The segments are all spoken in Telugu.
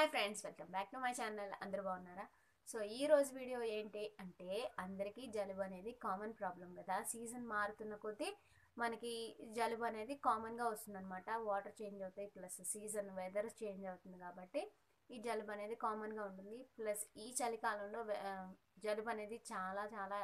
hi friends welcome back to my channel అందరూ బాగున్నారా సో ఈ రోజు వీడియో ఏంటి అంటే అందరికీ జలుబు అనేది కామన్ ప్రాబ్లం కదా సీజన్ మారుతున్న కొద్దీ మనకి జలుబు అనేది కామన్గా వస్తుందన్నమాట వాటర్ చేంజ్ అవుతాయి ప్లస్ సీజన్ వెదర్ చేంజ్ అవుతుంది కాబట్టి ఈ జలుబు అనేది కామన్గా ఉంటుంది ప్లస్ ఈ చలికాలంలో వె- ఆ, జలుబు అనేది చాలా చాలా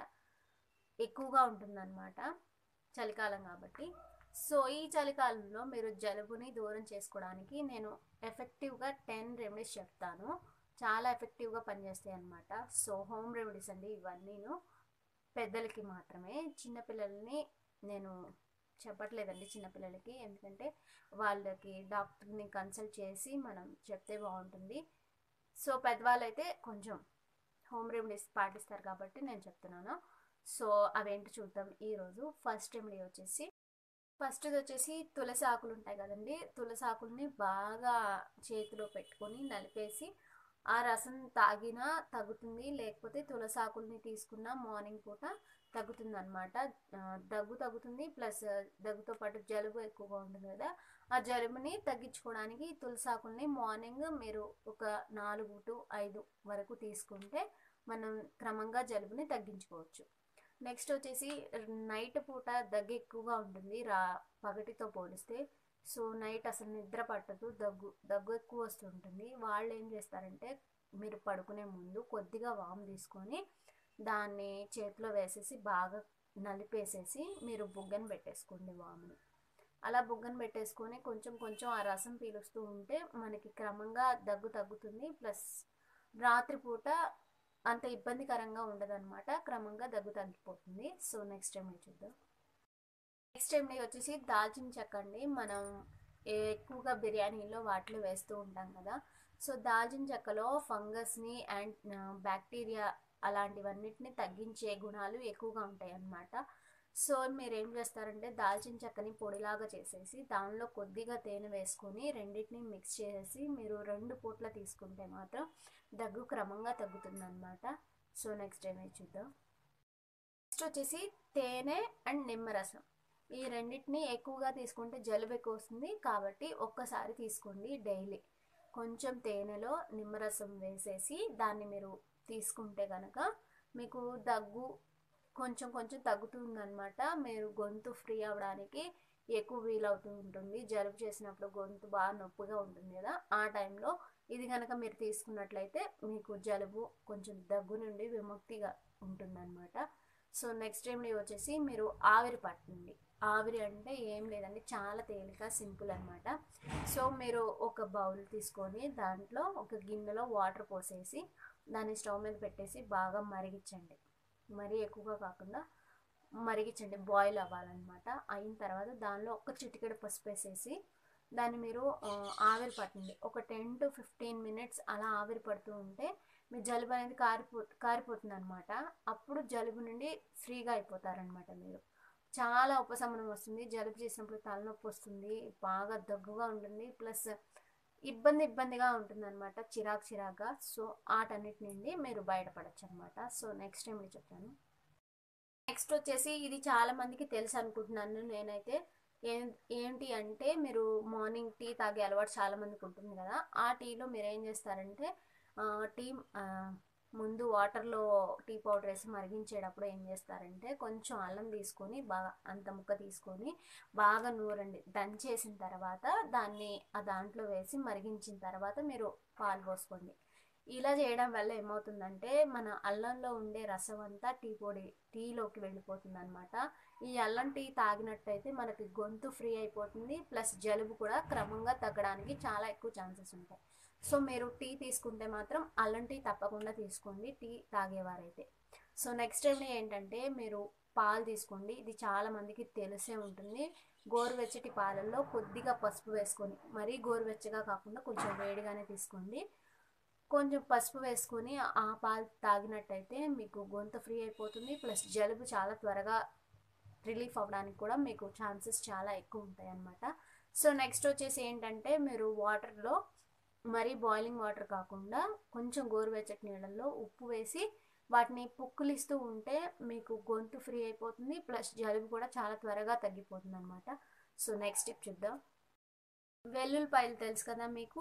ఎక్కువగా ఉంటుందన్నమాట చలికాలం కాబట్టి సో ఈ చలికాలంలో మీరు జలుబుని దూరం చేసుకోవడానికి నేను ఎఫెక్టివ్గా టెన్ రెమెడీస్ చెప్తాను చాలా ఎఫెక్టివ్గా పనిచేస్తాయి అన్నమాట సో హోమ్ రెమెడీస్ అండి ఇవన్నీను పెద్దలకి మాత్రమే చిన్నపిల్లల్ని నేను చెప్పట్లేదండి చిన్నపిల్లలకి ఎందుకంటే వాళ్ళకి డాక్టర్ని కన్సల్ట్ చేసి మనం చెప్తే బాగుంటుంది సో పెద్దవాళ్ళు అయితే కొంచెం హోమ్ రెమెడీస్ పాటిస్తారు కాబట్టి నేను చెప్తున్నాను సో అవేంటి చూద్దాం ఈరోజు ఫస్ట్ రెమెడీ వచ్చేసి ఫస్ట్ వచ్చేసి తులసి ఆకులు ఉంటాయి కదండి తులసి ఆకుల్ని బాగా చేతిలో పెట్టుకొని నలిపేసి ఆ రసం తాగినా తగ్గుతుంది లేకపోతే తులసి ఆకుల్ని తీసుకున్న మార్నింగ్ పూట తగ్గుతుంది అనమాట దగ్గు తగ్గుతుంది ప్లస్ దగ్గుతో పాటు జలుబు ఎక్కువగా ఉంటుంది కదా ఆ జలుబుని తగ్గించుకోవడానికి తులసి ఆకుల్ని మార్నింగ్ మీరు ఒక నాలుగు టు ఐదు వరకు తీసుకుంటే మనం క్రమంగా జలుబుని తగ్గించుకోవచ్చు నెక్స్ట్ వచ్చేసి నైట్ పూట దగ్గు ఎక్కువగా ఉంటుంది రా పగటితో పోలిస్తే సో నైట్ అసలు నిద్ర పట్టదు దగ్గు దగ్గు ఎక్కువ వస్తుంటుంది వాళ్ళు ఏం చేస్తారంటే మీరు పడుకునే ముందు కొద్దిగా వాము తీసుకొని దాన్ని చేతిలో వేసేసి బాగా నలిపేసేసి మీరు బుగ్గను పెట్టేసుకోండి వాముని అలా బుగ్గను పెట్టేసుకొని కొంచెం కొంచెం ఆ రసం పీలుస్తూ ఉంటే మనకి క్రమంగా దగ్గు తగ్గుతుంది ప్లస్ రాత్రిపూట అంత ఇబ్బందికరంగా ఉండదన్నమాట క్రమంగా దగ్గు తగ్గిపోతుంది సో నెక్స్ట్ టైం చూద్దాం నెక్స్ట్ టైం వచ్చేసి దాల్చిన చెక్క అండి మనం ఎక్కువగా బిర్యానీలో వాటిలో వేస్తూ ఉంటాం కదా సో దాల్చిన చెక్కలో ఫంగస్ని అండ్ బ్యాక్టీరియా అలాంటివన్నిటిని తగ్గించే గుణాలు ఎక్కువగా ఉంటాయి అన్నమాట సో మీరు ఏం చేస్తారంటే దాల్చిన చెక్కని పొడిలాగా చేసేసి దానిలో కొద్దిగా తేనె వేసుకొని రెండింటిని మిక్స్ చేసేసి మీరు రెండు పూట్ల తీసుకుంటే మాత్రం దగ్గు క్రమంగా తగ్గుతుంది అనమాట సో నెక్స్ట్ ఏమైనా చూద్దాం నెక్స్ట్ వచ్చేసి తేనె అండ్ నిమ్మరసం ఈ రెండింటిని ఎక్కువగా తీసుకుంటే జలుబు ఎక్కువ వస్తుంది కాబట్టి ఒక్కసారి తీసుకోండి డైలీ కొంచెం తేనెలో నిమ్మరసం వేసేసి దాన్ని మీరు తీసుకుంటే కనుక మీకు దగ్గు కొంచెం కొంచెం తగ్గుతుందన్నమాట మీరు గొంతు ఫ్రీ అవ్వడానికి ఎక్కువ వీలవుతూ ఉంటుంది జలుబు చేసినప్పుడు గొంతు బాగా నొప్పిగా ఉంటుంది కదా ఆ టైంలో ఇది కనుక మీరు తీసుకున్నట్లయితే మీకు జలుబు కొంచెం దగ్గు నుండి విముక్తిగా ఉంటుందన్నమాట సో నెక్స్ట్ రెమెడీ వచ్చేసి మీరు ఆవిరి పట్టండి ఆవిరి అంటే ఏం లేదండి చాలా తేలిక సింపుల్ అనమాట సో మీరు ఒక బౌల్ తీసుకొని దాంట్లో ఒక గిన్నెలో వాటర్ పోసేసి దాన్ని స్టవ్ మీద పెట్టేసి బాగా మరిగించండి మరీ ఎక్కువగా కాకుండా మరిగించండి బాయిల్ అవ్వాలన్నమాట అయిన తర్వాత దానిలో ఒక చిటికెడు పసుపు వేసేసి దాన్ని మీరు ఆ, ఆవిరి పట్టండి ఒక టెన్ టు ఫిఫ్టీన్ మినిట్స్ అలా ఆవిరి పడుతూ ఉంటే మీ జలుబు అనేది కారిపో కారిపోతుంది అనమాట అప్పుడు జలుబు నుండి ఫ్రీగా అయిపోతారనమాట మీరు చాలా ఉపశమనం వస్తుంది జలుబు చేసినప్పుడు తలనొప్పి వస్తుంది బాగా దగ్గుగా ఉంటుంది ప్లస్ ఇబ్బంది ఇబ్బందిగా ఉంటుంది అనమాట చిరాకు చిరాగ్గా సో ఆటన్నిటి నుండి మీరు బయటపడచ్చు అనమాట సో నెక్స్ట్ టైం నేను చెప్తాను నెక్స్ట్ వచ్చేసి ఇది చాలా మందికి తెలుసు అనుకుంటున్నాను నేనైతే ఏ- ఏంటి అంటే మీరు మార్నింగ్ టీ తాగే అలవాటు చాలా మందికి ఉంటుంది కదా ఆ టీలో మీరు ఏం చేస్తారంటే ఆ, టీ ఆ, ముందు వాటర్లో టీ పౌడర్ వేసి మరిగించేటప్పుడు ఏం చేస్తారంటే కొంచెం అల్లం తీసుకొని బాగా అంత ముక్క తీసుకొని బాగా నూరండి దంచేసిన తర్వాత దాన్ని ఆ దాంట్లో వేసి మరిగించిన తర్వాత మీరు పాలు పోసుకోండి ఇలా చేయడం వల్ల ఏమవుతుందంటే మన అల్లంలో ఉండే రసం అంతా టీ పొడి టీలోకి వెళ్ళిపోతుంది అనమాట ఈ అల్లం టీ తాగినట్టయితే మనకి గొంతు ఫ్రీ అయిపోతుంది ప్లస్ జలుబు కూడా క్రమంగా తగ్గడానికి చాలా ఎక్కువ ఛాన్సెస్ ఉంటాయి సో మీరు టీ తీసుకుంటే మాత్రం అల్లం టీ తప్పకుండా తీసుకోండి టీ తాగేవారైతే సో నెక్స్ట్ టైం ఏంటంటే మీరు పాలు తీసుకోండి ఇది చాలా మందికి తెలిసే ఉంటుంది గోరువెచ్చటి పాలల్లో కొద్దిగా పసుపు వేసుకొని మరీ గోరువెచ్చగా కాకుండా కొంచెం వేడిగానే తీసుకోండి కొంచెం పసుపు వేసుకొని ఆ పాలు తాగినట్టయితే మీకు గొంతు ఫ్రీ అయిపోతుంది ప్లస్ జలుబు చాలా త్వరగా రిలీఫ్ అవ్వడానికి కూడా మీకు ఛాన్సెస్ చాలా ఎక్కువ ఉంటాయి అన్నమాట సో నెక్స్ట్ వచ్చేసి ఏంటంటే మీరు వాటర్లో మరీ బాయిలింగ్ వాటర్ కాకుండా కొంచెం గోరువెచ్చటి నీళ్ళల్లో ఉప్పు వేసి వాటిని పుక్కులిస్తూ ఉంటే మీకు గొంతు ఫ్రీ అయిపోతుంది ప్లస్ జలుబు కూడా చాలా త్వరగా తగ్గిపోతుంది అనమాట సో నెక్స్ట్ స్టెప్ చూద్దాం వెల్లుల్లిపాయలు తెలుసు కదా మీకు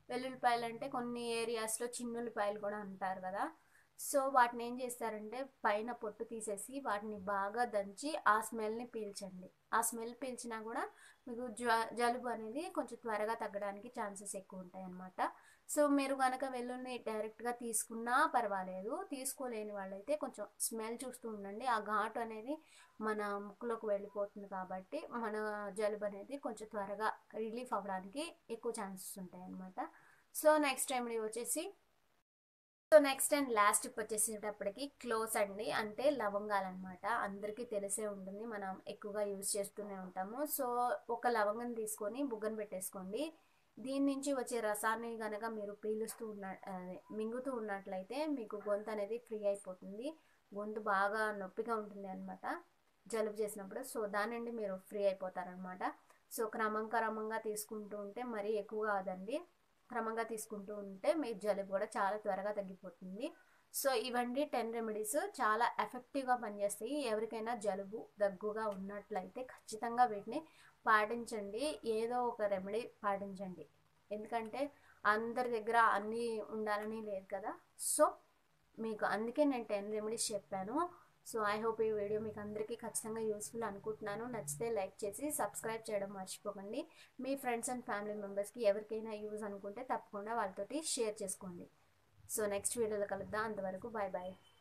వెల్లుల్లిపాయలు అంటే కొన్ని ఏరియాస్లో చిన్నుల్లిపాయలు కూడా అంటారు కదా సో వాటిని ఏం చేస్తారంటే పైన పొట్టు తీసేసి వాటిని బాగా దంచి ఆ స్మెల్ని పీల్చండి ఆ స్మెల్ పీల్చినా కూడా మీకు జ్వ జలుబు అనేది కొంచెం త్వరగా తగ్గడానికి ఛాన్సెస్ ఎక్కువ ఉంటాయి అన్నమాట సో మీరు కనుక వెల్లుల్ని డైరెక్ట్గా తీసుకున్నా పర్వాలేదు తీసుకోలేని వాళ్ళైతే కొంచెం స్మెల్ చూస్తూ ఉండండి ఆ ఘాటు అనేది మన ముక్కులోకి వెళ్ళిపోతుంది కాబట్టి మన జలుబు అనేది కొంచెం త్వరగా రిలీఫ్ అవ్వడానికి ఎక్కువ ఛాన్సెస్ ఉంటాయి అన్నమాట సో నెక్స్ట్ టైం వచ్చేసి so next and last tip వచ్చేసేటప్పటికి క్లోజ్ అండి అంటే లవంగాలు అనమాట అందరికీ తెలిసే ఉంటుంది మనం ఎక్కువగా యూజ్ చేస్తూనే ఉంటాము సో ఒక లవంగం తీసుకొని బుగ్గన పెట్టేసుకోండి దీని నుంచి వచ్చే రసాన్ని కనుక మీరు పీలుస్తూ ఉన్న అదే మింగుతూ ఉన్నట్లయితే మీకు గొంతు అనేది ఫ్రీ అయిపోతుంది గొంతు బాగా నొప్పిగా ఉంటుంది అనమాట జలుబు చేసినప్పుడు సో దాని నుండి మీరు ఫ్రీ అయిపోతారనమాట సో క్రమం క్రమంగా తీసుకుంటూ ఉంటే మరీ ఎక్కువ కాదండి క్రమంగా తీసుకుంటూ ఉంటే మీ జలుబు కూడా చాలా త్వరగా తగ్గిపోతుంది సో ఇవన్నీ టెన్ రెమెడీస్ చాలా ఎఫెక్టివ్గా పనిచేస్తాయి ఎవరికైనా జలుబు దగ్గుగా ఉన్నట్లయితే ఖచ్చితంగా వీటిని పాటించండి ఏదో ఒక రెమెడీ పాటించండి ఎందుకంటే అందరి దగ్గర అన్నీ ఉండాలని లేదు కదా సో మీకు అందుకే నేను టెన్ రెమెడీస్ చెప్పాను సో ఐ హోప్ ఈ వీడియో మీకు అందరికీ ఖచ్చితంగా యూస్ఫుల్ అనుకుంటున్నాను నచ్చితే లైక్ చేసి సబ్స్క్రైబ్ చేయడం మర్చిపోకండి మీ ఫ్రెండ్స్ అండ్ ఫ్యామిలీ మెంబర్స్కి ఎవరికైనా యూజ్ అనుకుంటే తప్పకుండా వాళ్ళతోటి షేర్ చేసుకోండి సో నెక్స్ట్ వీడియోలో కలుద్దాం అంతవరకు బాయ్ బాయ్